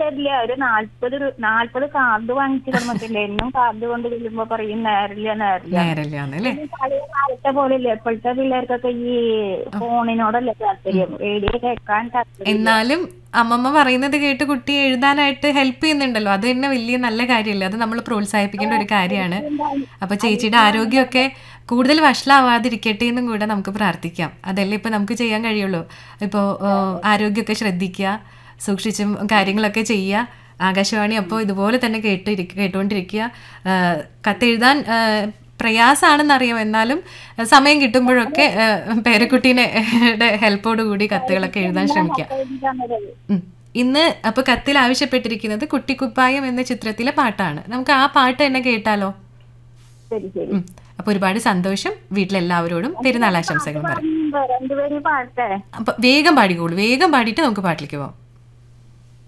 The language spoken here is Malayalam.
തരില്ല ഒരു നാല്പത് രൂ- നാല്പത് കാർഡ് വാങ്ങിച്ചു തന്നിട്ടില്ല എന്നും കാർഡ് കൊണ്ട് ചെല്ലുമ്പോ പറയും നേരില്ല നേരില്ല നേരല്ലാന്ന് അല്ലേ ഈ പഴയ കാലത്തെ പോലെയല്ലേ ഇപ്പോഴത്തെ പിള്ളേർക്കൊക്കെ ഈ ഫോണിനോടല്ലേ താല്പര്യം റേഡിയോ കേൾക്കാൻ താല്പര്യം എന്നാലും അമ്മമ്മ പറയുന്നത് കേട്ട് കുട്ടി എഴുതാനായിട്ട് ഹെൽപ്പ് ചെയ്യുന്നുണ്ടല്ലോ അത് തന്നെ വലിയ നല്ല കാര്യമല്ലേ അത് നമ്മൾ പ്രോത്സാഹിപ്പിക്കേണ്ട ഒരു കാര്യമാണ് അപ്പൊ ചേച്ചിയുടെ ആരോഗ്യമൊക്കെ കൂടുതൽ വഷളാവാതിരിക്കട്ടെ എന്നും കൂടെ നമുക്ക് പ്രാർത്ഥിക്കാം അതല്ലേ ഇപ്പൊ നമുക്ക് ചെയ്യാൻ കഴിയുള്ളൂ ഇപ്പോൾ ആരോഗ്യമൊക്കെ ശ്രദ്ധിക്കുക സൂക്ഷിച്ചും കാര്യങ്ങളൊക്കെ ചെയ്യുക ആകാശവാണി അപ്പോൾ ഇതുപോലെ തന്നെ കേട്ട് കേട്ടുകൊണ്ടിരിക്കുക ആ, കത്തെഴുതാൻ ആ, പ്രയാസാണെന്നറിയാം എന്നാലും ആ, സമയം കിട്ടുമ്പോഴൊക്കെ ആ, പേരക്കുട്ടീനെ ഹെൽപ്പോട് കൂടി കത്തുകളൊക്കെ എഴുതാൻ ശ്രമിക്കുക ഉം. ഇന്ന് അപ്പൊ കത്തിൽ ആവശ്യപ്പെട്ടിരിക്കുന്നത് കുട്ടിക്കുപ്പായം എന്ന ചിത്രത്തിലെ പാട്ടാണ് നമുക്ക് ആ പാട്ട് തന്നെ കേട്ടാലോ ശരി ശരി ഉം. അപ്പൊ ഒരുപാട് സന്തോഷം വീട്ടിലെല്ലാവരോടും പെരുന്നാൾ ആശംസകളും പറയും രണ്ടുപേരും പാടട്ടെ അപ്പൊ വേഗം പാടിക്കോളൂ വേഗം പാടിയിട്ട് നമുക്ക് പാട്ടിലേക്ക് പോവാം